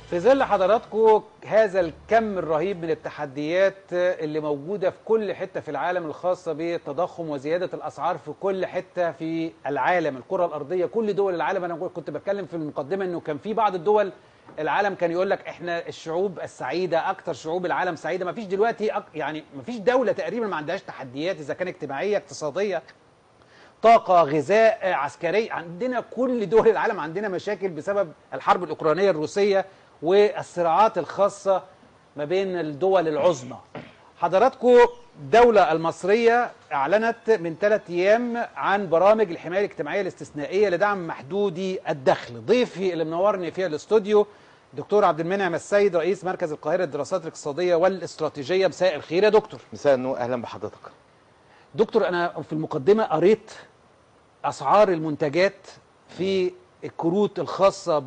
في ظل حضراتكم هذا الكم الرهيب من التحديات اللي موجودة في كل حتة في العالم الخاصة بالتضخم وزيادة الأسعار في كل حتة في العالم الكرة الأرضية كل دول العالم أنا كنت بتكلم في المقدمة أنه كان في بعض الدول العالم كان يقول لك احنا الشعوب السعيدة أكثر شعوب العالم سعيدة ما فيش دلوقتي أك... يعني ما فيش دولة تقريبا ما عندهاش تحديات إذا كان اجتماعية اقتصادية طاقة غذاء عسكري عندنا كل دول العالم عندنا مشاكل بسبب الحرب الأوكرانية الروسية والصراعات الخاصة ما بين الدول العظمى حضراتكم الدولة المصرية أعلنت من ثلاث أيام عن برامج الحماية الاجتماعية الاستثنائية لدعم محدودي الدخل ضيفي اللي منورني في الاستوديو دكتور عبد المنعم السيد رئيس مركز القاهرة للدراسات الاقتصادية والاستراتيجية مساء الخير يا دكتور مساء النور اهلا بحضرتك دكتور أنا في المقدمة قريت أسعار المنتجات في الكروت الخاصة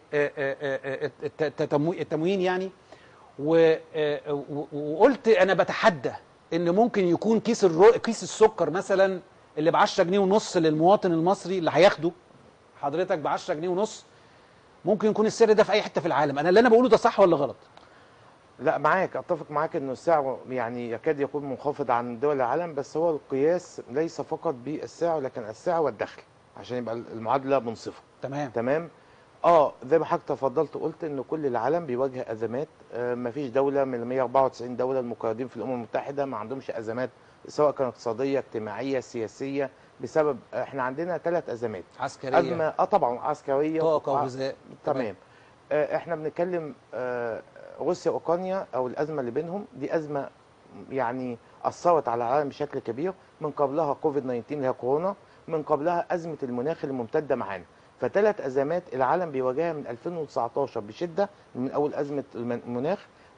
بالتموين يعني و- و- وقلت أنا بتحدى إن ممكن يكون كيس الرو... كيس السكر مثلا اللي ب 10 جنيه ونص للمواطن المصري اللي هياخده حضرتك ب 10 جنيه ونص ممكن يكون السعر ده في أي حتة في العالم أنا اللي أنا بقوله ده صح ولا غلط؟ لا معاك اتفق معاك انه السعر يعني يكاد يكون منخفض عن دول العالم بس هو القياس ليس فقط بالسعر لكن السعر والدخل عشان يبقى المعادله منصفه تمام تمام اه زي ما حضرتك تفضلت قلت ان كل العالم بيواجه ازمات آه مفيش دوله من ال 194 دوله المقررين في الامم المتحده ما عندهمش ازمات سواء كانت اقتصاديه اجتماعيه سياسيه بسبب احنا عندنا ثلاث ازمات عسكرية ازمه اه طبعا عسكريه طاقة وع- وغذاء تمام آه، احنا بنتكلم آه، روسيا واوكرانيا او الازمه اللي بينهم دي ازمه يعني اثرت على العالم بشكل كبير من قبلها كوفيد 19 اللي هي كورونا من قبلها ازمه المناخ اللي ممتده معانا فثلاث ازمات العالم بيواجهها من 2019 بشده من اول ازمه الم- المناخ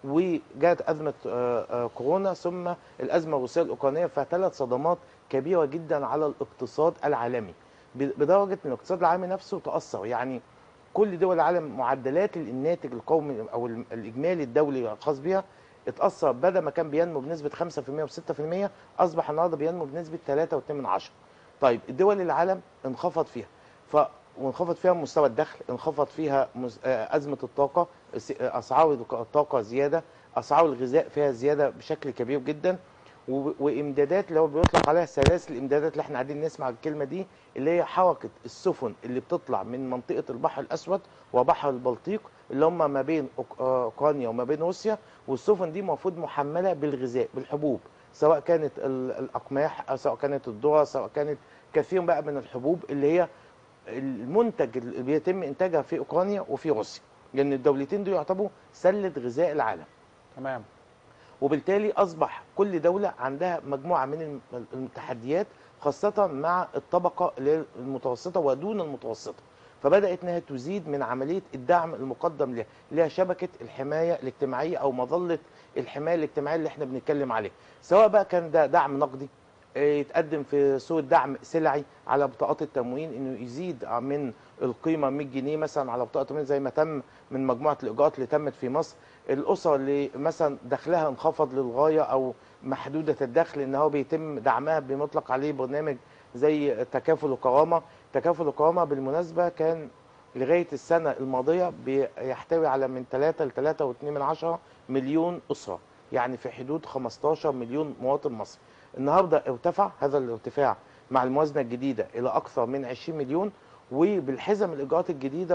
وجاءت ازمه آه، آه، كورونا ثم الازمه الروسيه الاوكرانيه فثلاث صدمات كبيره جدا على الاقتصاد العالمي ب- بدرجه ان الاقتصاد العالمي نفسه تاثر يعني كل دول العالم معدلات الناتج القومي او ال- الاجمالي الدولي الخاص بها اتاثر بدل ما كان بينمو بنسبه 5% و6% اصبح النهارده بينمو بنسبه 3.2 طيب الدول العالم انخفض فيها ف وانخفض فيها مستوى الدخل انخفض فيها مز- آه، ازمه الطاقه الس- آه، اسعار الطاقه زياده اسعار الغذاء فيها زياده بشكل كبير جدا و- وامدادات اللي هو بيطلق عليها سلاسل الامدادات اللي احنا قاعدين نسمع الكلمه دي اللي هي حركه السفن اللي بتطلع من منطقه البحر الاسود وبحر البلطيق اللي هم ما بين أوك- آه، اوكرانيا وما بين روسيا والسفن دي المفروض محمله بالغذاء بالحبوب سواء كانت ال- الاقماح أو سواء كانت الذره سواء كانت كثير بقى من الحبوب اللي هي المنتج اللي بيتم انتاجها في اوكرانيا وفي روسيا لان الدولتين دول يعتبروا سله غذاء العالم تمام وبالتالي اصبح كل دوله عندها مجموعه من الم- التحديات خاصه مع الطبقه اللي هي المتوسطه ودون المتوسطه فبدات انها تزيد من عمليه الدعم المقدم لها اللي هي شبكه الحمايه الاجتماعيه او مظله الحمايه الاجتماعيه اللي احنا بنتكلم عليه سواء بقى كان ده دعم نقدي آه، يتقدم في صورة دعم سلعي على بطاقات التموين انه يزيد من القيمه 100 جنيه مثلا على بطاقه التموين زي ما تم من مجموعه الاجراءات اللي تمت في مصر الاسر اللي مثلا دخلها انخفض للغايه او محدوده الدخل ان هو بيتم دعمها بمطلق عليه برنامج زي تكافل وكرامه تكافل وكرامه بالمناسبه كان لغايه السنه الماضيه بيحتوي على من 3 ل 3.2 من عشرة مليون اسره يعني في حدود 15 مليون مواطن مصري النهارده ارتفع هذا الارتفاع مع الموازنه الجديده الى اكثر من 20 مليون وبالحزم الاجراءات الجديده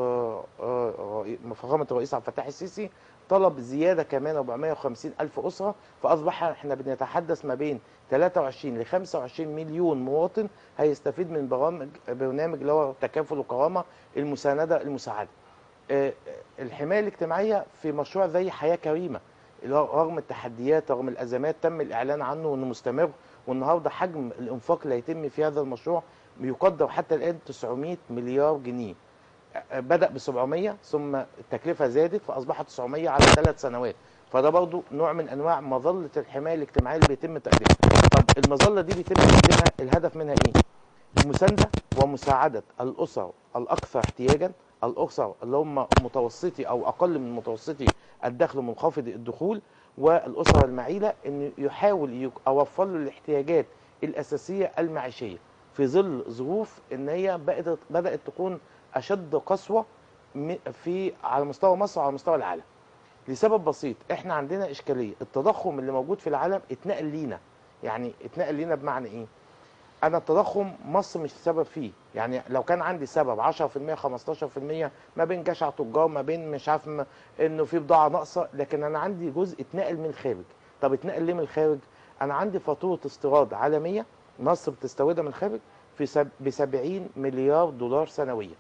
وفخامه الرئيس عبد الفتاح السيسي طلب زياده كمان 450 الف اسره فاصبح احنا بنتحدث ما بين 23 ل 25 مليون مواطن هيستفيد من برامج برنامج اللي هو تكافل وكرامه المسانده المساعده. آه، الحمايه الاجتماعيه في مشروع زي حياه كريمه اللي هو رغم التحديات رغم الازمات تم الاعلان عنه وانه مستمر والنهارده حجم الانفاق اللي هيتم في هذا المشروع بيقدر حتى الان 900 مليار جنيه بدا ب 700 ثم التكلفه زادت فاصبحت 900 على ثلاث سنوات فده برضو نوع من انواع مظله الحمايه الاجتماعيه اللي بيتم تقديمها طب المظله دي بيتم تقديمها الهدف منها ايه مسانده ومساعده الاسر الاكثر احتياجا الاسر اللي هم متوسطي او اقل من متوسطي الدخل منخفض الدخول والاسر المعيله ان يحاول يك- اوفر له الاحتياجات الاساسيه المعيشيه في ظل ظروف ان هي بقت بدات تكون اشد قسوه م- في على مستوى مصر وعلى مستوى العالم لسبب بسيط احنا عندنا اشكاليه التضخم اللي موجود في العالم اتنقل لينا يعني اتنقل لينا بمعنى ايه انا التضخم مصر مش السبب فيه يعني لو كان عندي سبب 10% 15% ما بين جشع تجار ما بين مش عارف م- انه في بضاعه ناقصه لكن انا عندي جزء اتنقل من الخارج طب اتنقل ليه من الخارج انا عندي فاتوره استيراد عالميه مصر بتستوردها من الخارج في سب- ب 70 مليار دولار سنويا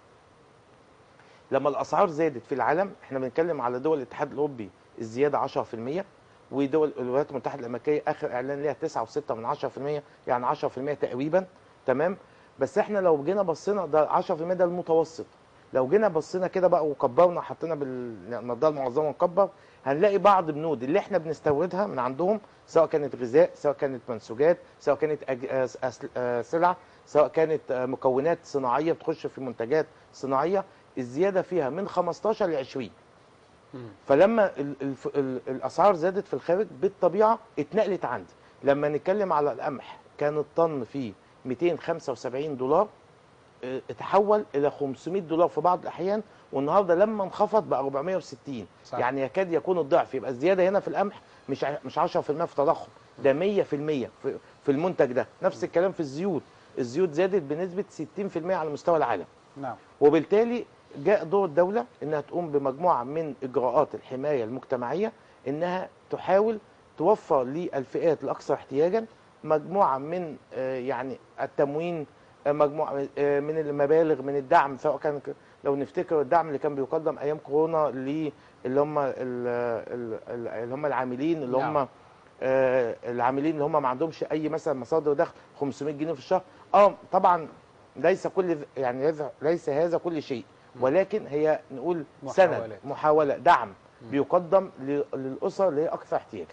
لما الاسعار زادت في العالم احنا بنتكلم على دول الاتحاد الاوروبي الزياده 10% ودول الولايات المتحده الامريكيه اخر اعلان ليها 9.6 من 10% يعني 10% تقريبا تمام بس احنا لو جينا بصينا ده 10% ده المتوسط لو جينا بصينا كده بقى وكبرنا حطينا بالنضاره المعظمه ونكبر هنلاقي بعض بنود اللي احنا بنستوردها من عندهم سواء كانت غذاء سواء كانت منسوجات سواء كانت أج... آه، أس- آه، سلع سواء كانت آه، مكونات صناعيه بتخش في منتجات صناعيه الزياده فيها من 15 ل 20 مم. فلما ال ال ال الاسعار زادت في الخارج بالطبيعه اتنقلت عندي لما نتكلم على القمح كان الطن فيه 275 دولار اه، اتحول الى 500 دولار في بعض الاحيان والنهارده لما انخفض بقى 460 صح. يعني يكاد يكون الضعف يبقى الزياده هنا في القمح مش ع- مش 10% في تضخم ده 100% في في المنتج ده نفس الكلام في الزيوت الزيوت زادت بنسبه 60% على مستوى العالم نعم وبالتالي جاء دور الدولة انها تقوم بمجموعة من اجراءات الحماية المجتمعية انها تحاول توفر للفئات الاكثر احتياجا مجموعة من آه، يعني التموين آه، مجموعة آه، من المبالغ من الدعم سواء كان ك- لو نفتكر الدعم اللي كان بيقدم ايام كورونا ل- اللي هم ال- ال- ال- اللي هم العاملين اللي نعم. هم آه، العاملين اللي هم ما عندهمش اي مثلا مصادر دخل 500 جنيه في الشهر اه طبعا ليس كل ذ- يعني ليس- ليس هذا كل شيء ولكن هي نقول سند محاولات. محاولة دعم بيقدم ل- للأسر اللي هي أكثر احتياجا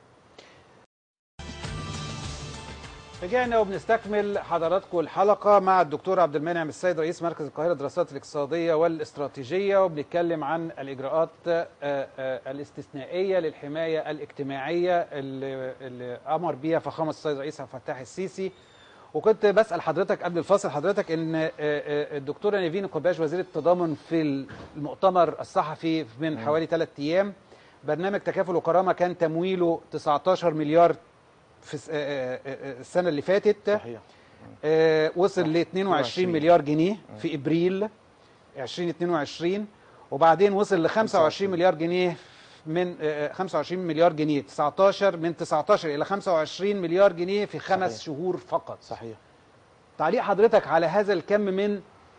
رجعنا وبنستكمل حضراتكم الحلقة مع الدكتور عبد المنعم السيد رئيس مركز القاهرة للدراسات الاقتصادية والاستراتيجية وبنتكلم عن الإجراءات آه، آه، الاستثنائية للحماية الاجتماعية اللي, اللي أمر بيها فخامة السيد رئيس عبد الفتاح السيسي وكنت بسأل حضرتك قبل الفاصل حضرتك إن آه، آه، الدكتورة نيفين القباش وزيرة التضامن في المؤتمر الصحفي من حوالي ثلاث أيام برنامج تكافل وكرامة كان تمويله 19 مليار في الس- آه، آه، آه، السنة اللي فاتت صحيح آه، وصل ل 22 22 مليار جنيه في ابريل 2022 وبعدين وصل ل 25 مليار جنيه من آه، 25 مليار جنيه 19 من 19 الى 25 مليار جنيه في خمس صحيح. شهور فقط صحيح تعليق حضرتك على هذا الكم من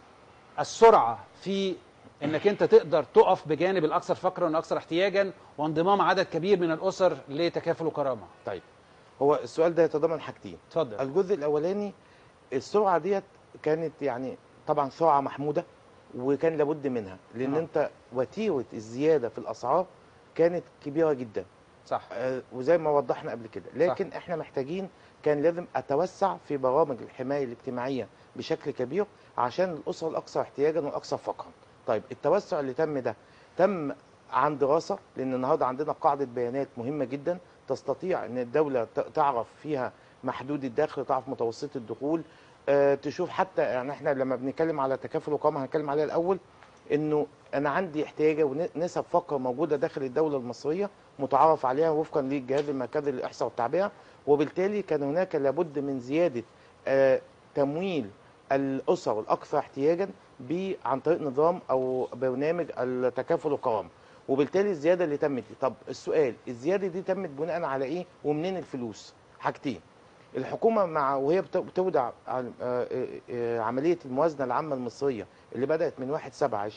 السرعه في انك انت تقدر تقف بجانب الاكثر فقرا والاكثر احتياجا وانضمام عدد كبير من الاسر لتكافل وكرامه طيب هو السؤال ده يتضمن حاجتين اتفضل الجزء الأولاني السرعة ديت كانت يعني طبعا سرعة محمودة وكان لابد منها لأن نعم. أنت وتيرة الزيادة في الأسعار كانت كبيرة جدا صح آه، وزي ما وضحنا قبل كده لكن صح. احنا محتاجين كان لازم اتوسع في برامج الحمايه الاجتماعيه بشكل كبير عشان الاسر الاكثر احتياجا والاكثر فقرا طيب التوسع اللي تم ده تم عن دراسه لان النهارده عندنا قاعده بيانات مهمه جدا تستطيع ان الدوله ت- تعرف فيها محدود الدخل تعرف متوسط الدخول آه، تشوف حتى يعني احنا لما بنتكلم على تكافل وقامه هنتكلم عليها الاول انه انا عندي احتياجه ونسب فقر موجوده داخل الدوله المصريه متعارف عليها وفقا للجهاز المركزي للاحصاء والتعبئه وبالتالي كان هناك لابد من زياده آه، تمويل الاسر الاكثر احتياجا ب- عن طريق نظام او برنامج التكافل والكرامه وبالتالي الزياده اللي تمت دي طب السؤال الزياده دي تمت بناء على ايه ومنين الفلوس حاجتين الحكومه مع وهي بت- بتودع عن- آه، آه، آه، عمليه الموازنه العامه المصريه اللي بدات من 1 7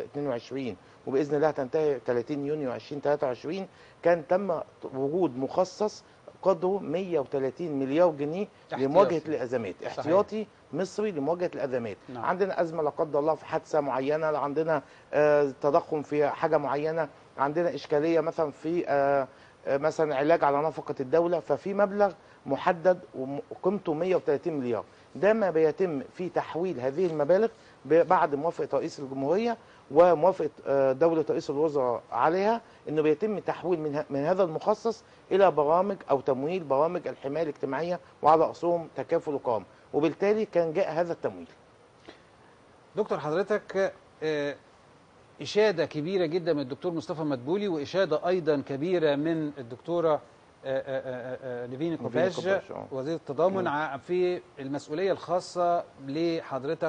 2022 وباذن الله تنتهي 30 يونيو 2023 كان تم وجود مخصص قدره 130 مليار جنيه احتياطي. لمواجهه الازمات صحيح. احتياطي مصري لمواجهه الازمات نعم. عندنا ازمه لا قدر الله في حادثه معينه عندنا آه، تضخم في حاجه معينه عندنا اشكاليه مثلا في آه، آه، مثلا علاج على نفقه الدوله ففي مبلغ محدد وم- وقيمته 130 مليار ده ما بيتم في تحويل هذه المبالغ ب- بعد موافقه رئيس الجمهوريه وموافقه آه، دوله رئيس الوزراء عليها انه بيتم تحويل من ه- من هذا المخصص الى برامج او تمويل برامج الحمايه الاجتماعيه وعلى راسهم تكافل وقام وبالتالي كان جاء هذا التمويل دكتور حضرتك آه، اشاده كبيره جدا من الدكتور مصطفى مدبولي واشاده ايضا كبيره من الدكتوره آه، آه، آه، آه، نيفين كوباش كوباش، آه. وزير التضامن ع- في المسؤوليه الخاصه لحضرتك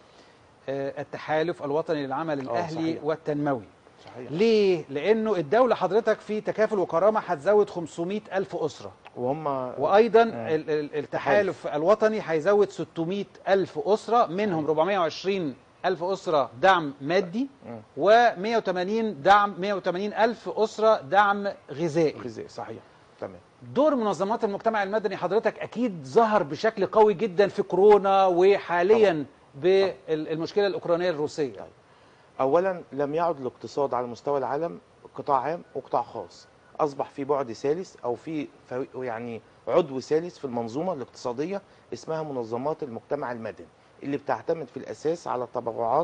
آه، التحالف الوطني للعمل الاهلي صحيح. والتنموي صحيح ليه؟ لأنه الدولة حضرتك في تكافل وكرامة هتزود 500 ألف أسرة وهم وأيضا ال- ال- التحالف الوطني هيزود 600 ألف أسرة منهم 420 ألف أسرة دعم مادي مم. و180 دعم 180 ألف أسرة دعم غذائي غذاء صحيح تمام دور منظمات المجتمع المدني حضرتك أكيد ظهر بشكل قوي جدا في كورونا وحاليا بالمشكلة الأوكرانية الروسية اولا لم يعد الاقتصاد على مستوى العالم قطاع عام وقطاع خاص اصبح في بعد ثالث او في فريق- يعني عضو ثالث في المنظومه الاقتصاديه اسمها منظمات المجتمع المدني اللي بتعتمد في الاساس على التبرعات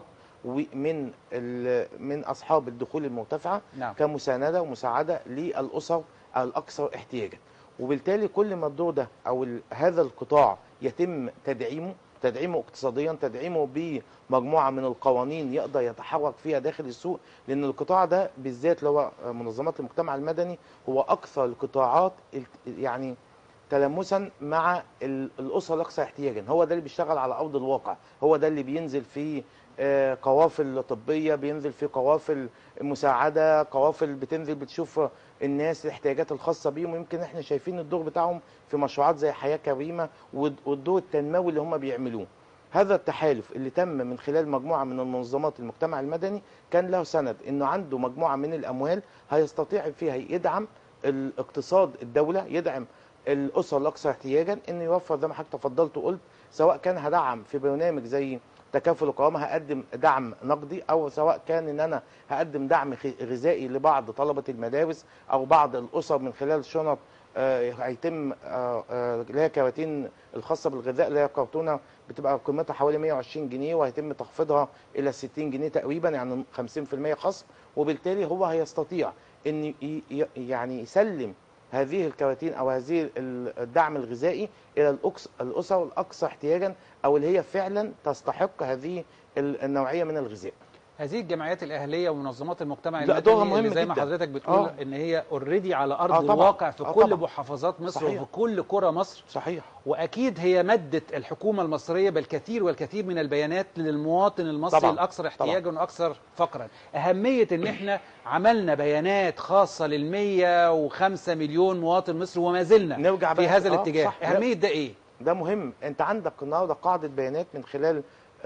ومن ال- من اصحاب الدخول المرتفعه نعم كمسانده ومساعده للاسر الاكثر احتياجا وبالتالي كل ما الدور ده او ال- هذا القطاع يتم تدعيمه تدعيمه اقتصاديا تدعيمه بمجموعه من القوانين يقدر يتحرك فيها داخل السوق لان القطاع ده بالذات اللي هو منظمات المجتمع المدني هو اكثر القطاعات الت- يعني تلمسا مع ال- الاسره الاكثر احتياجا هو ده اللي بيشتغل على ارض الواقع هو ده اللي بينزل في آه، قوافل طبيه بينزل في قوافل مساعده قوافل بتنزل بتشوف الناس الاحتياجات الخاصه بيهم ويمكن احنا شايفين الدور بتاعهم في مشروعات زي حياه كريمه والد- والدور التنموي اللي هم بيعملوه هذا التحالف اللي تم من خلال مجموعه من المنظمات المجتمع المدني كان له سند انه عنده مجموعه من الاموال هيستطيع فيها يدعم الاقتصاد الدوله يدعم الاسر الاكثر احتياجا انه يوفر زي ما حضرتك تفضلت وقلت سواء كان هدعم في برنامج زي تكافل وقوامه هقدم دعم نقدي او سواء كان ان انا هقدم دعم خ- غذائي لبعض طلبه المدارس او بعض الاسر من خلال شنط آه، هيتم آه، آه، اللي هي كراتين الخاصه بالغذاء اللي هي كرتونه بتبقى قيمتها حوالي 120 جنيه وهيتم تخفيضها الى 60 جنيه تقريبا يعني 50% خصم وبالتالي هو هيستطيع ان ي- ي- يعني يسلم هذه الكراتين او هذه ال- الدعم الغذائي الى الأكس- الاسر الاكثر احتياجا او اللي هي فعلا تستحق هذه ال- النوعيه من الغذاء هذه الجمعيات الاهليه ومنظمات المجتمع لا، دورها المدني اللي مهم زي ما جداً. حضرتك بتقول آه. ان هي اوريدي على ارض آه، طبعاً. الواقع في آه، كل طبعاً. محافظات مصر صحيح. وفي كل قرى مصر صحيح واكيد هي مدت الحكومه المصريه بالكثير والكثير من البيانات للمواطن المصري طبعاً. الاكثر احتياجا واكثر فقرا اهميه ان احنا عملنا بيانات خاصه لل 105 مليون مواطن مصري وما زلنا نرجع في بقى- هذا آه، الاتجاه صح. اهميه ده ايه ده مهم انت عندك النهارده قاعده بيانات من خلال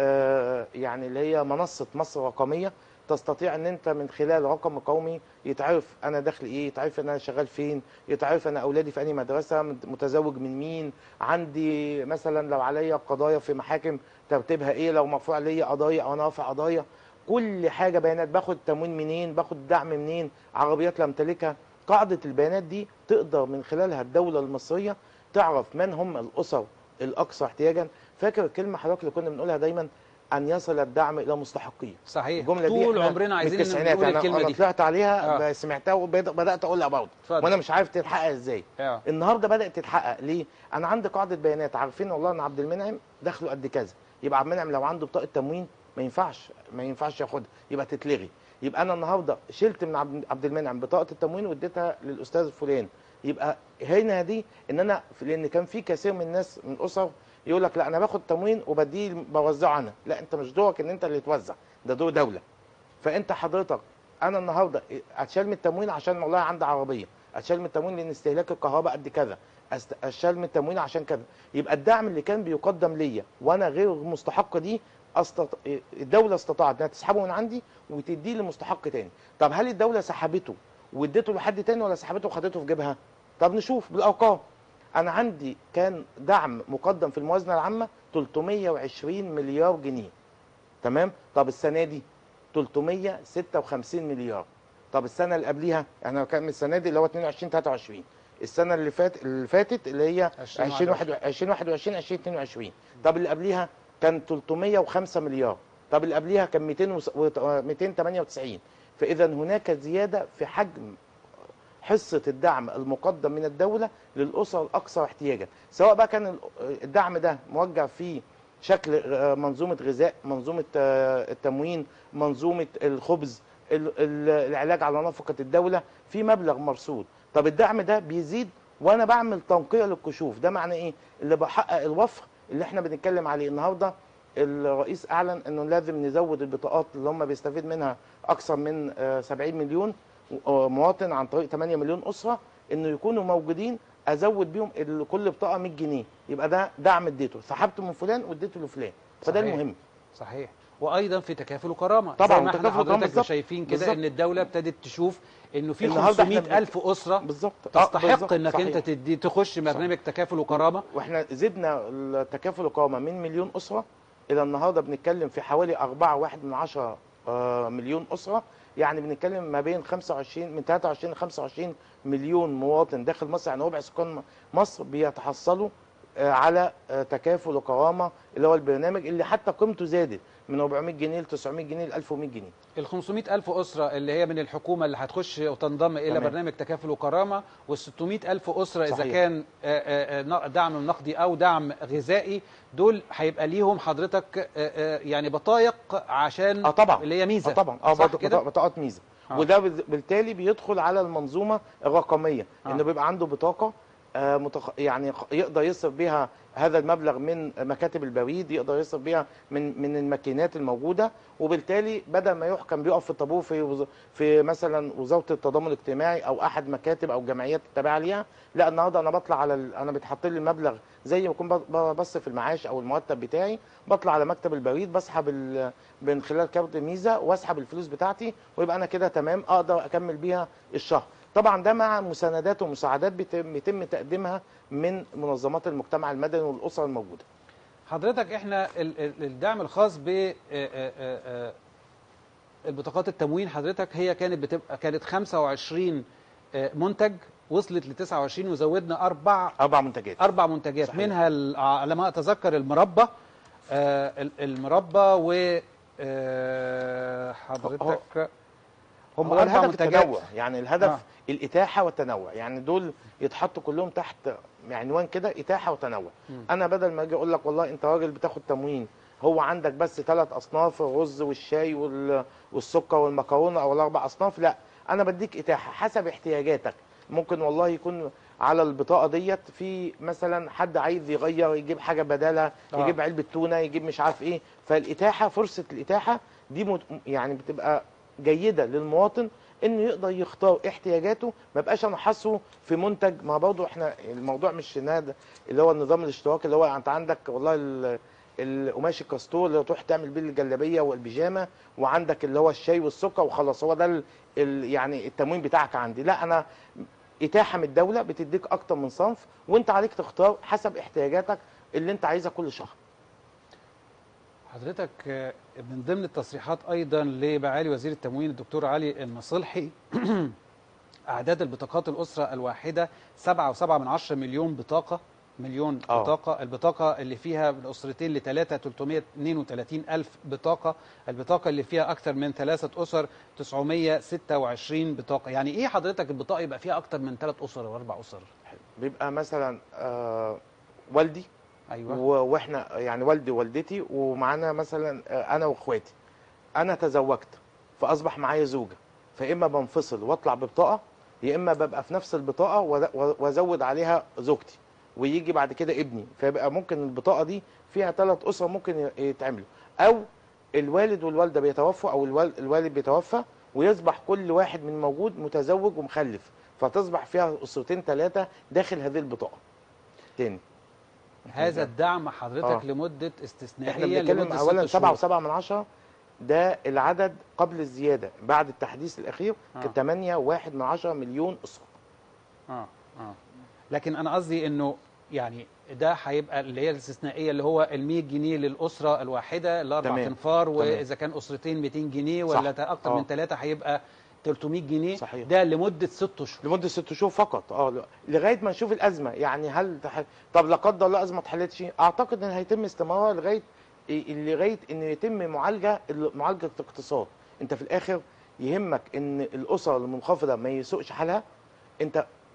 آه، يعني اللي هي منصه مصر الرقميه تستطيع ان انت من خلال رقم قومي يتعرف انا دخل ايه يتعرف ان انا شغال فين يتعرف انا اولادي في انهي مدرسه متزوج من مين عندي مثلا لو عليا قضايا في محاكم ترتيبها ايه لو مرفوع ليا قضايا او انا رافع قضايا كل حاجه بيانات باخد تموين منين باخد دعم منين عربيات لا امتلكها قاعده البيانات دي تقدر من خلالها الدوله المصريه تعرف من هم الاسر الاكثر احتياجا فاكر الكلمه حضرتك اللي كنا بنقولها دايما ان يصل الدعم الى مستحقيه صحيح الجمله دي طول احنا عمرنا من عايزين التسعينات. نقول يعني الكلمه انا دي طلعت عليها آه. آه. سمعتها وبدات اقولها برضه اتفضل. وانا مش عارف تتحقق ازاي آه. النهارده بدات تتحقق ليه انا عندي قاعده بيانات عارفين والله ان عبد المنعم دخله قد كذا يبقى عبد المنعم لو عنده بطاقه تموين ما ينفعش ما ينفعش ياخدها يبقى تتلغي يبقى انا النهارده شلت من عبد عبد المنعم بطاقه التموين واديتها للاستاذ فلان يبقى هنا دي ان انا لان كان في كثير من الناس من اسر يقول لك لا انا باخد تموين وبديه بوزعه انا لا انت مش دورك ان انت اللي توزع ده دور دوله فانت حضرتك انا النهارده اتشال من التموين عشان والله عندي عربيه اتشال من التموين لان استهلاك الكهرباء قد كذا أست- اتشال من التموين عشان كذا يبقى الدعم اللي كان بيقدم ليا وانا غير مستحق دي أستط... الدوله استطاعت انها تسحبه من عندي وتديه لمستحق تاني طب هل الدوله سحبته واديته لحد تاني ولا سحبته وخدته في جيبها طب نشوف بالارقام انا عندي كان دعم مقدم في الموازنه العامه 320 مليار جنيه تمام طب السنه دي 356 مليار طب السنه اللي قبليها احنا كان من السنه دي اللي هو 22 23 السنه اللي فات اللي فاتت اللي هي 2021 2021 2022 طب اللي قبليها كان 305 مليار طب اللي قبليها كان 200 وس- وت- 298 فاذا هناك زياده في حجم حصه الدعم المقدم من الدوله للاسر الاكثر احتياجا سواء بقى كان ال- الدعم ده موجه في شكل آه، منظومه غذاء منظومه آه، التموين منظومه الخبز ال- ال- العلاج على نفقه الدوله في مبلغ مرصود طب الدعم ده بيزيد وانا بعمل تنقيه للكشوف ده معناه ايه اللي بحقق الوفر اللي احنا بنتكلم عليه النهارده الرئيس اعلن انه لازم نزود البطاقات اللي هم بيستفيد منها اكثر من آه، 70 مليون آه، مواطن عن طريق 8 مليون اسره انه يكونوا موجودين ازود بيهم ال- كل بطاقه 100 جنيه يبقى ده دعم اديته سحبته من فلان واديته لفلان فده صحيح. المهم صحيح وايضا في تكافل وكرامه طبعاً، زي ما احنا وتكافل وكرامة حضرتك بالظبط. شايفين كده بالظبط. ان الدوله ابتدت تشوف انه في النهاردة إحنا 500 الف اسره بالظبط آه، تستحق بالظبط، انك صحيح. انت تدي تخش برنامج تكافل وكرامه واحنا زدنا التكافل القوامه من مليون اسره الى النهارده بنتكلم في حوالي 4 واحد من 10 آه، مليون اسره يعني بنتكلم ما بين 25 من 23 ل 25 مليون مواطن داخل مصر يعني ربع سكان مصر بيتحصلوا آه، على آه، تكافل وكرامه اللي هو البرنامج اللي حتى قيمته زادت من 400 جنيه ل 900 جنيه ل 1100 جنيه ال 500 الف اسره اللي هي من الحكومه اللي هتخش وتنضم الى تمام. برنامج تكافل وكرامه وال 600 الف اسره اذا صحيح. كان آه، آه، آه، دعم نقدي او دعم غذائي دول هيبقى ليهم حضرتك آه، آه، يعني بطايق عشان اه طبعا اللي هي ميزه اه طبعا اه صح بط- كده؟ بط- بطاقات ميزه آه. وده بز- بالتالي بيدخل على المنظومه الرقميه آه. انه بيبقى عنده بطاقه آه متخ... يعني خ- يقدر يصرف بيها هذا المبلغ من مكاتب البريد يقدر يصرف بيها من من الماكينات الموجوده وبالتالي بدل ما يحكم بيقف في الطابور في وز... في مثلا وزاره التضامن الاجتماعي او احد مكاتب او جمعيات التابعه ليها لا النهارده انا بطلع على ال... انا بيتحط لي المبلغ زي ما اكون ب- ب- بصرف المعاش او المرتب بتاعي بطلع على مكتب البريد بسحب ال... من خلال كارت ميزه واسحب الفلوس بتاعتي ويبقى انا كده تمام اقدر اكمل بيها الشهر طبعا ده مع مساندات ومساعدات بيتم بيتم تقديمها من منظمات المجتمع المدني والاسر الموجوده حضرتك احنا ال- ال- الدعم الخاص ب آه، آه، آه، البطاقات التموين حضرتك هي كانت بتبقى كانت 25 آه، منتج وصلت ل 29 وزودنا اربع اربع منتجات اربع منتجات صحيح. منها ال- على ما اتذكر المربى آه، ال- المربى و آه، حضرتك هم هو اربع الهدف منتجات التنوع يعني الهدف آه. آه. الاتاحه والتنوع يعني دول يتحطوا كلهم تحت عنوان كده اتاحه وتنوع مم. انا بدل ما اجي اقول لك والله انت راجل بتاخد تموين هو عندك بس ثلاث اصناف الرز والشاي وال- والسكر والمكرونه او الاربع اصناف لا انا بديك اتاحه حسب احتياجاتك ممكن والله يكون على البطاقه ديت في مثلا حد عايز يغير يجيب حاجه بدالها آه. يجيب علبه تونه يجيب مش عارف ايه فالاتاحه فرصه الاتاحه دي مت- يعني بتبقى جيده للمواطن انه يقدر يختار احتياجاته ما بقاش انا حاسه في منتج ما برضه احنا الموضوع مش ناد اللي هو النظام الاشتراكي اللي هو انت عندك والله ال- القماش الكاستور اللي تروح تعمل بيه الجلابيه والبيجامه وعندك اللي هو الشاي والسكر وخلاص هو ده ال ال يعني التموين بتاعك عندي لا انا اتاحه من الدوله بتديك اكتر من صنف وانت عليك تختار حسب احتياجاتك اللي انت عايزها كل شهر حضرتك آه، من ضمن التصريحات ايضا لمعالي وزير التموين الدكتور علي المصلحي اعداد البطاقات الاسره الواحده 7.7 من عشرة مليون بطاقه مليون آه. بطاقه البطاقه اللي فيها من اسرتين لثلاثه 332 الف بطاقه البطاقه اللي فيها اكثر من ثلاثه اسر 926 بطاقه يعني ايه حضرتك البطاقه يبقى فيها اكثر من ثلاث اسر واربع اسر بيبقى مثلا آه والدي ايوه و- واحنا يعني والدي ووالدتي ومعانا مثلا آه، انا واخواتي انا تزوجت فاصبح معايا زوجه فاما بنفصل واطلع ببطاقه يا اما ببقى في نفس البطاقه وز- وازود عليها زوجتي ويجي بعد كده ابني فيبقى ممكن البطاقه دي فيها ثلاث اسر ممكن ي- يتعملوا او الوالد والوالده بيتوفوا او الوال- الوالد بيتوفى ويصبح كل واحد من موجود متزوج ومخلف فتصبح فيها اسرتين ثلاثه داخل هذه البطاقه تاني هذا الدعم حضرتك آه. لمده استثنائيه احنا بنتكلم لمدة اولا ست سبعة شهور. وسبعة من عشرة ده العدد قبل الزيادة بعد التحديث الأخير آه. كان 8 واحد من عشرة مليون أسرة اه اه لكن انا قصدي انه يعني ده هيبقى اللي هي الاستثنائيه اللي هو ال 100 جنيه للاسره الواحده الاربع تمام. تنفار تمام. واذا كان اسرتين 200 جنيه ولا صح. اكتر آه. من ثلاثه هيبقى 300 جنيه صحيح. ده لمده ست اشهر لمدة ست شهور فقط اه ل- لغاية ما نشوف الأزمة يعني هل تح... طب لا قدر الله أزمة ما اتحلتش أعتقد إن هيتم استمرارها لغاية إيه- لغاية إن يتم معالجة ال- معالجة الاقتصاد أنت في الآخر يهمك إن الأسر المنخفضة ما يسوقش حالها أنت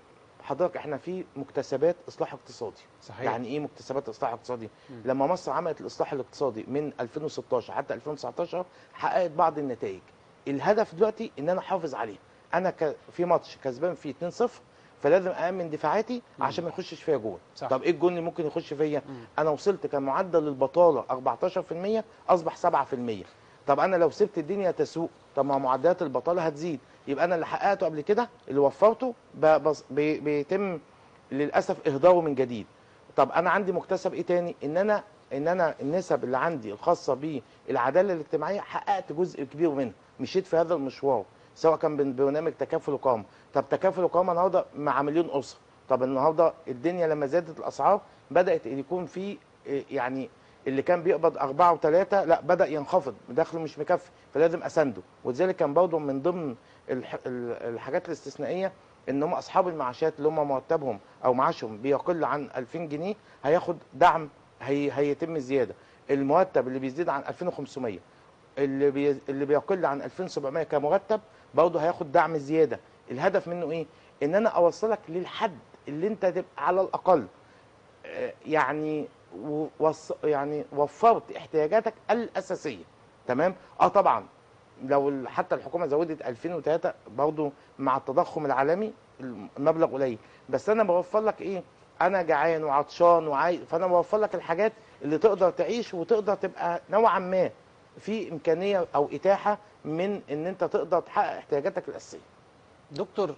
حضرتك احنا في مكتسبات اصلاح اقتصادي صحيح يعني ايه مكتسبات اصلاح اقتصادي مم. لما مصر عملت الاصلاح الاقتصادي من 2016 حتى 2019 حققت بعض النتائج الهدف دلوقتي ان انا احافظ عليه انا ك... في ماتش كسبان فيه 2-0 فلازم امن دفاعاتي مم. عشان ما يخشش فيا جول صح. طب ايه الجول اللي ممكن يخش فيا مم. انا وصلت كان معدل البطاله 14% اصبح 7% طب انا لو سبت الدنيا تسوق طب ما معدلات البطاله هتزيد يبقى انا اللي حققته قبل كده اللي وفرته ب- بص- بي- بيتم للاسف اهداره من جديد طب انا عندي مكتسب ايه تاني ان انا ان انا النسب اللي عندي الخاصه بالعداله الاجتماعيه حققت جزء كبير منها مشيت في هذا المشوار سواء كان من برنامج تكافل وقامه طب تكافل وقامه النهارده مع مليون اسره طب النهارده الدنيا لما زادت الاسعار بدات يكون في إيه، يعني اللي كان بيقبض أربعة وثلاثة لا بدأ ينخفض دخله مش مكفي فلازم أسنده ولذلك كان برضه من ضمن الح- ال- الحاجات الاستثنائية ان هم اصحاب المعاشات اللي هم مرتبهم او معاشهم بيقل عن 2000 جنيه هياخد دعم هي هيتم الزياده المرتب اللي بيزيد عن 2500 اللي بي اللي بيقل عن 2700 كمرتب برضه هياخد دعم زياده الهدف منه ايه ان انا اوصلك للحد اللي انت تبقى على الاقل آه، يعني و- وص يعني وفرت احتياجاتك الاساسيه تمام اه طبعا لو ال- حتى الحكومه زودت 2003 برضه مع التضخم العالمي المبلغ قليل بس انا بوفر لك ايه انا جعان وعطشان وعايز فانا بوفر لك الحاجات اللي تقدر تعيش وتقدر تبقى نوعا ما في امكانيه او اتاحه من ان انت تقدر تحقق احتياجاتك الاساسيه دكتور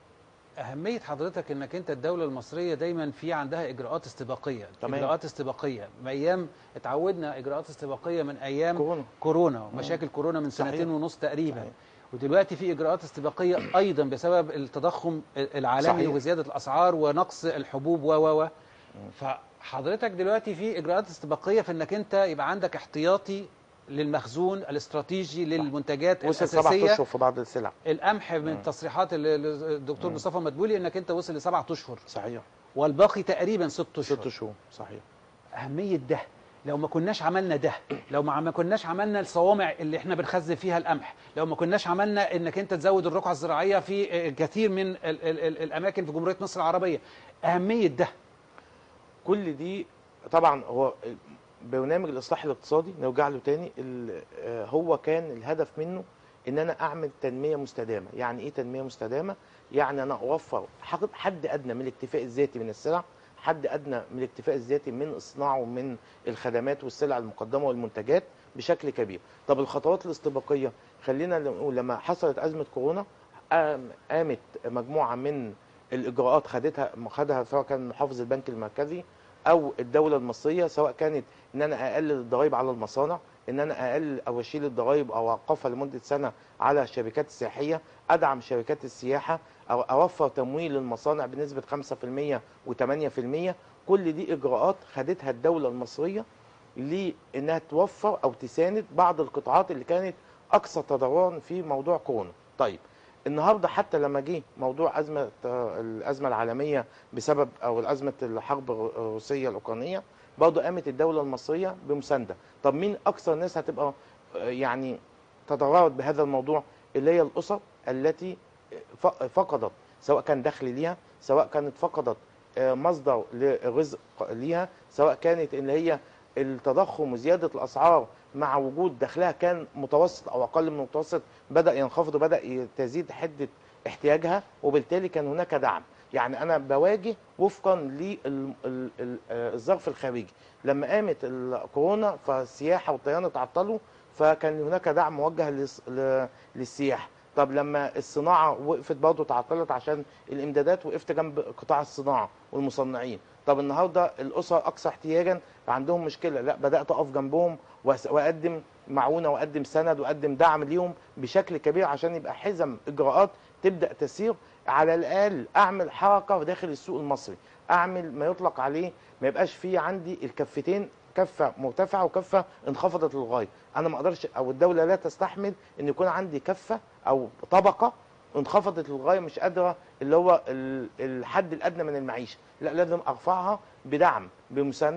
أهمية حضرتك إنك أنت الدولة المصرية دايما في عندها إجراءات استباقية، تمام. إجراءات استباقية، من أيام اتعودنا إجراءات استباقية من أيام كورونا كورونا ومشاكل كورونا من صحيح. سنتين ونص تقريبا صحيح. ودلوقتي في اجراءات استباقيه ايضا بسبب التضخم العالمي صحيح. وزياده الاسعار ونقص الحبوب و و و فحضرتك دلوقتي في اجراءات استباقيه في انك انت يبقى عندك احتياطي للمخزون الاستراتيجي للمنتجات وصل سبع الاساسيه اشهر في بعض السلع القمح من التصريحات ال- ال- الدكتور مم. مصطفى مدبولي انك انت وصل لسبعة اشهر صحيح والباقي تقريبا ست اشهر ست شهور صحيح أهمية ده لو ما كناش عملنا ده لو ما ما كناش عملنا الصوامع اللي احنا بنخزن فيها القمح لو ما كناش عملنا انك انت تزود الرقعة الزراعية في آه، كثير من ال ال ال الاماكن في جمهورية مصر العربية أهمية ده كل دي طبعا هو برنامج الاصلاح الاقتصادي نرجع له تاني ال- آه، هو كان الهدف منه ان انا اعمل تنميه مستدامه يعني ايه تنميه مستدامه يعني انا اوفر حد- حد ادنى من الاكتفاء الذاتي من السلع حد ادنى من الاكتفاء الذاتي من الصناعه ومن الخدمات والسلع المقدمه والمنتجات بشكل كبير طب الخطوات الاستباقيه خلينا نقول لما حصلت ازمه كورونا قام- قامت مجموعه من الاجراءات خدتها خدها سواء كان محافظ البنك المركزي او الدوله المصريه سواء كانت ان انا اقلل الضرائب على المصانع ان انا اقلل او اشيل الضرائب او اوقفها لمده سنه على الشركات السياحيه ادعم شركات السياحه او اوفر تمويل للمصانع بنسبه 5% و8% كل دي اجراءات خدتها الدوله المصريه لانها توفر او تساند بعض القطاعات اللي كانت اكثر تضررا في موضوع كورونا طيب النهارده حتى لما جه موضوع ازمه آه، الازمه العالميه بسبب او الازمه الحرب الروسيه الاوكرانيه برضه قامت الدوله المصريه بمسانده طب مين اكثر ناس هتبقى آه، يعني تضررت بهذا الموضوع اللي هي الاسر التي ف- فقدت سواء كان دخل ليها سواء كانت فقدت آه، مصدر للرزق ليها سواء كانت اللي هي التضخم وزياده الاسعار مع وجود دخلها كان متوسط او اقل من المتوسط بدا ينخفض وبدا ي- تزيد حده احتياجها وبالتالي كان هناك دعم يعني انا بواجه وفقا للظرف الخارجي لما قامت الكورونا فالسياحه والطيران اتعطلوا فكان هناك دعم موجه للس- ل- للسياحه طب لما الصناعه وقفت برضه تعطلت عشان الامدادات وقفت جنب قطاع الصناعه والمصنعين طب النهارده الاسر اكثر احتياجا عندهم مشكله لا بدات اقف جنبهم وأس- واقدم معونه واقدم سند واقدم دعم ليهم بشكل كبير عشان يبقى حزم اجراءات تبدا تسير على الاقل اعمل حركه داخل السوق المصري اعمل ما يطلق عليه ما يبقاش فيه عندي الكفتين كفه مرتفعه وكفه انخفضت للغايه انا ما اقدرش او الدوله لا تستحمل ان يكون عندي كفه او طبقه انخفضت للغايه مش قادره اللي هو ال- الحد الادنى من المعيشه لا لازم ارفعها بدعم بمسانده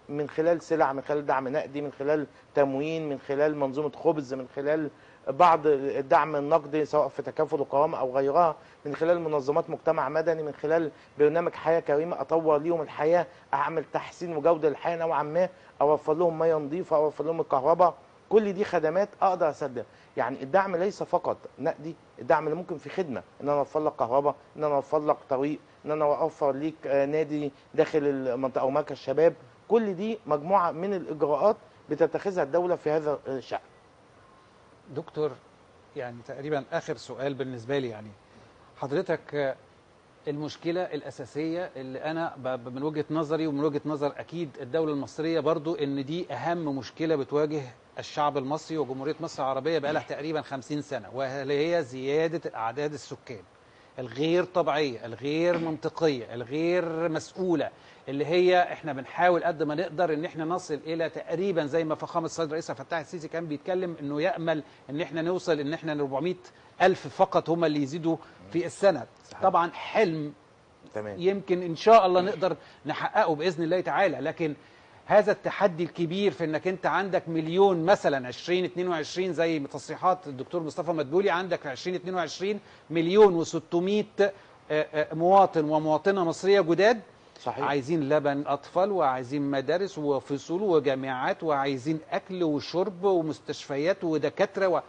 من خلال سلع من خلال دعم نقدي من خلال تموين من خلال منظومه خبز من خلال بعض الدعم النقدي سواء في تكافل القوام او غيرها من خلال منظمات مجتمع مدني من خلال برنامج حياه كريمه اطور ليهم الحياه اعمل تحسين وجوده للحياه نوعا ما اوفر لهم ميه نظيفه اوفر لهم الكهرباء كل دي خدمات اقدر اسدها يعني الدعم ليس فقط نقدي الدعم اللي ممكن في خدمه ان انا اوفر لك كهرباء ان انا اوفر لك طريق ان انا اوفر ليك آه، نادي داخل المنطقه او مركز شباب كل دي مجموعه من الاجراءات بتتخذها الدوله في هذا الشان دكتور يعني تقريبا اخر سؤال بالنسبه لي يعني حضرتك آه، المشكله الاساسيه اللي انا ب- ب- من وجهه نظري ومن وجهه نظر اكيد الدوله المصريه برضو ان دي اهم مشكله بتواجه الشعب المصري وجمهوريه مصر العربيه بقى لها تقريبا 50 سنه وهي هي زياده اعداد السكان الغير طبيعيه الغير منطقيه الغير مسؤوله اللي هي احنا بنحاول قد ما نقدر ان احنا نصل الى تقريبا زي ما فخامه السيد الرئيس عبد الفتاح السيسي كان بيتكلم انه يامل ان احنا نوصل ان احنا ل 400 الف فقط هم اللي يزيدوا في السنه صحيح. طبعا حلم تمام يمكن ان شاء الله نقدر نحققه باذن الله تعالى لكن هذا التحدي الكبير في انك انت عندك مليون مثلا 2022 زي تصريحات الدكتور مصطفى مدبولي عندك في 2022 مليون و600 مواطن ومواطنه مصريه جداد صحيح عايزين لبن اطفال وعايزين مدارس وفصول وجامعات وعايزين اكل وشرب ومستشفيات ودكاتره و...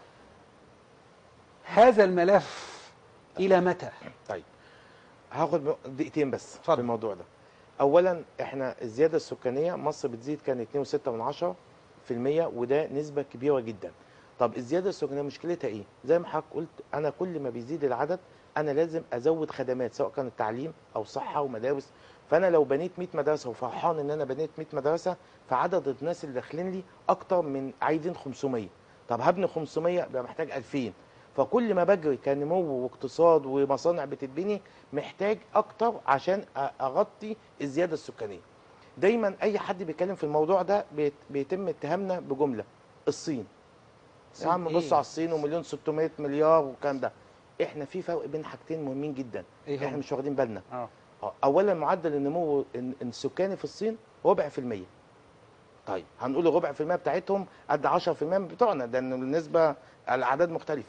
هذا الملف الى متى؟ طيب هاخد دقيقتين بس اتفضل. في الموضوع ده اولا احنا الزياده السكانيه مصر بتزيد كان 2.6 من عشرة في المية وده نسبه كبيره جدا طب الزياده السكانيه مشكلتها ايه زي ما حضرتك قلت انا كل ما بيزيد العدد انا لازم ازود خدمات سواء كان التعليم او صحه ومدارس فانا لو بنيت 100 مدرسه وفرحان ان انا بنيت 100 مدرسه فعدد الناس اللي داخلين لي اكتر من عايزين 500 طب هبني 500 يبقى محتاج 2000 فكل ما بجري كنمو واقتصاد ومصانع بتتبني محتاج اكتر عشان أ- اغطي الزياده السكانيه دايما اي حد بيتكلم في الموضوع ده بيت- بيتم اتهامنا بجمله الصين يا عم إيه؟ بص على الصين ومليون 600 مليار والكلام ده احنا في فرق بين حاجتين مهمين جدا إيه هم؟ احنا مش واخدين بالنا اه آه، اولا معدل النمو الن- السكاني في الصين ربع في المية طيب هنقول الربع في المية بتاعتهم قد 10% من بتوعنا ده إن النسبة الاعداد مختلفة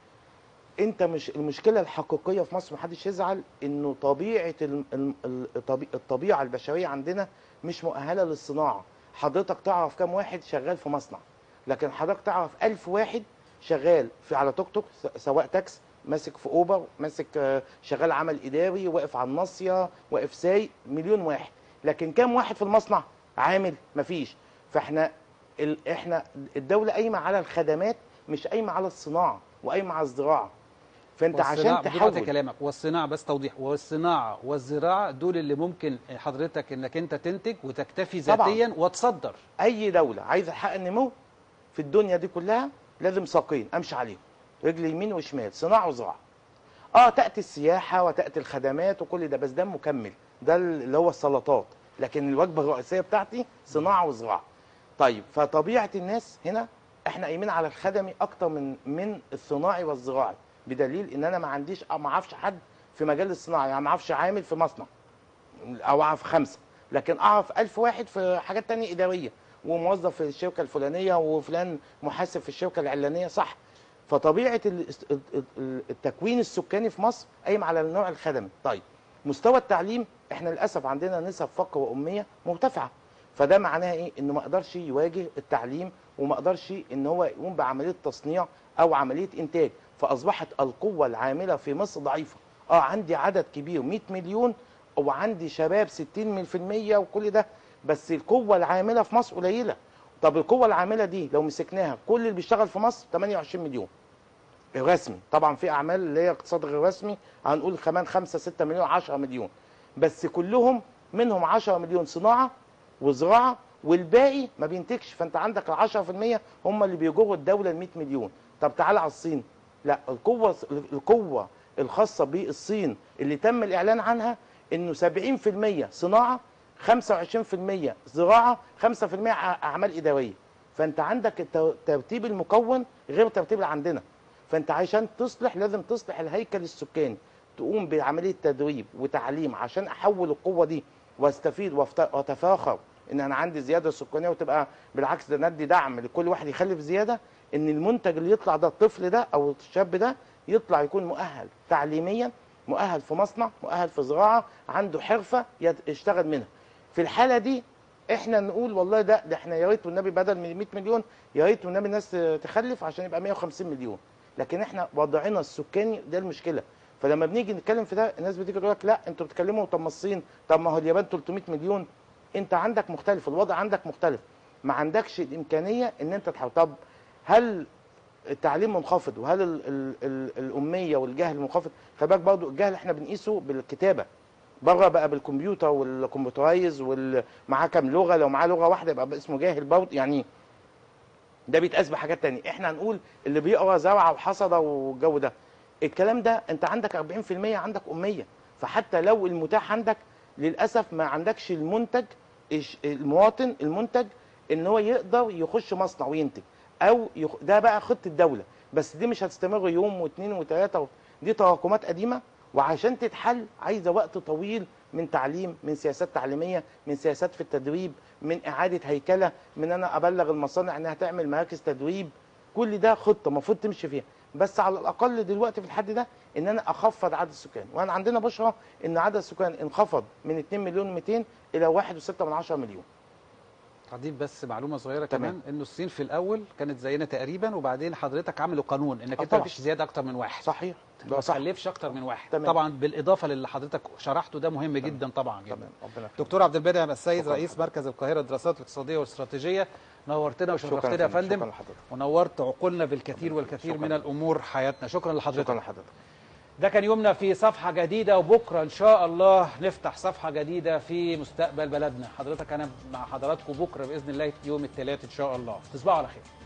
انت مش المشكلة الحقيقية في مصر محدش يزعل انه طبيعة ال- ال- ال- الطبي- الطبيعة البشرية عندنا مش مؤهلة للصناعة حضرتك تعرف كام واحد شغال في مصنع لكن حضرتك تعرف ألف واحد شغال في على توك توك س- سواء تاكس ماسك في اوبر ماسك آه، شغال عمل اداري واقف على الناصيه واقف سايق مليون واحد لكن كام واحد في المصنع عامل مفيش فاحنا ال... احنا الدوله قايمه على الخدمات مش قايمه على الصناعه وقايمه على الزراعه فانت عشان والصناعة- بدون قطع تحول كلامك والصناعه بس توضيح والصناعه والزراعه دول اللي ممكن حضرتك انك انت تنتج وتكتفي طبعاً. ذاتيا وتصدر اي دوله عايزه تحقق النمو في الدنيا دي كلها لازم ساقين امشي عليهم رجل يمين وشمال صناعه وزراعه اه تاتي السياحه وتاتي الخدمات وكل ده بس ده مكمل ده اللي هو السلطات لكن الوجبه الرئيسيه بتاعتي صناعه وزراعه طيب فطبيعه الناس هنا احنا قايمين على الخدمي اكتر من من الصناعي والزراعي بدليل ان انا ما عنديش أو ما اعرفش حد في مجال الصناعه يعني ما اعرفش عامل في مصنع او اعرف خمسه لكن اعرف ألف واحد في حاجات تانية اداريه وموظف في الشركه الفلانيه وفلان محاسب في الشركه العلانيه صح فطبيعه ال- ال- ال- التكوين السكاني في مصر قايم على النوع الخدمي طيب مستوى التعليم احنا للاسف عندنا نسب فقر واميه مرتفعه فده معناها ايه انه ما قدرش يواجه التعليم وما قدرش ان هو يقوم بعمليه تصنيع او عمليه انتاج فاصبحت القوه العامله في مصر ضعيفه اه عندي عدد كبير 100 مليون وعندي شباب 60% وكل ده بس القوه العامله في مصر قليله طب القوه العامله دي لو مسكناها كل اللي بيشتغل في مصر 28 مليون الرسمي طبعا في اعمال اللي هي اقتصاد غير رسمي هنقول كمان 5 6 مليون 10 مليون بس كلهم منهم 10 مليون صناعه وزراعه والباقي ما بينتجش فانت عندك ال 10% هم اللي بيجروا الدوله ال 100 مليون طب تعال على الصين لا القوه القوه الخاصه بالصين اللي تم الاعلان عنها انه 70% صناعه 25% زراعه 5% ع- اعمال اداريه فانت عندك الت- الترتيب المكون غير الترتيب اللي عندنا فانت عشان تصلح لازم تصلح الهيكل السكاني تقوم بعمليه تدريب وتعليم عشان احول القوه دي واستفيد وافت- واتفاخر ان انا عندي زياده سكانيه وتبقى بالعكس ده ندي دعم لكل واحد يخلف زياده ان المنتج اللي يطلع ده الطفل ده او الشاب ده يطلع يكون مؤهل تعليميا مؤهل في مصنع مؤهل في زراعه عنده حرفه يت- يشتغل منها في الحاله دي احنا نقول والله ده ده احنا يا ريت والنبي بدل من 100 مليون يا ريت والنبي الناس تخلف عشان يبقى 150 مليون لكن احنا وضعنا السكاني ده المشكله فلما بنيجي نتكلم في ده الناس بتيجي تقول لك لا انتوا بتتكلموا طب ما الصين طب ما هو اليابان 300 مليون انت عندك مختلف الوضع عندك مختلف ما عندكش الامكانيه ان انت تحاول طب هل التعليم منخفض وهل ال ال ال الاميه والجهل منخفض خلي بالك برضه الجهل احنا بنقيسه بالكتابه بره بقى بالكمبيوتر والكمبيوترايز ومعاه كام لغه لو معاه لغه واحده يبقى اسمه جاهل برضه يعني ده بيتقاس بحاجات تانية احنا هنقول اللي بيقرا زرعه وحصده والجو ده الكلام ده انت عندك 40% عندك اميه فحتى لو المتاح عندك للاسف ما عندكش المنتج إيش- المواطن المنتج ان هو يقدر يخش مصنع وينتج او يخ... ده بقى خطه الدوله بس دي مش هتستمر يوم واثنين وثلاثه و... دي تراكمات قديمه وعشان تتحل عايزه وقت طويل من تعليم من سياسات تعليميه من سياسات في التدريب من اعاده هيكله من انا ابلغ المصانع انها تعمل مراكز تدريب كل ده خطه المفروض تمشي فيها بس على الاقل دلوقتي في الحد ده ان انا اخفض عدد السكان وانا عندنا بشرى ان عدد السكان انخفض من 2 مليون 200 الى 1.6 من 10 مليون هضيف بس معلومه صغيره تمام. كمان انه الصين في الاول كانت زينا تقريبا وبعدين حضرتك عملوا قانون انك آه انت طبعا. مفيش زياده اكتر من واحد صحيح ما ده صح تخلفش اكتر من واحد تمام. طبعا بالاضافه للي حضرتك شرحته ده مهم جدا طبعا جدا تمام ربنا يخليك. دكتور عبد البادع السيد شكراً. رئيس مركز القاهره للدراسات الاقتصاديه والاستراتيجيه نورتنا شكراً وشرفتنا يا يا فندم. فندم شكراً لحضرتك. ونورت عقولنا بالكثير والكثير شكراً. من الامور حياتنا شكرا لحضرتك شكرا لحضرتك ده كان يومنا في صفحة جديدة وبكرة إن شاء الله نفتح صفحة جديدة في مستقبل بلدنا حضرتك أنا مع حضراتكم بكرة بإذن الله يوم الثلاث إن شاء الله تصبحوا على خير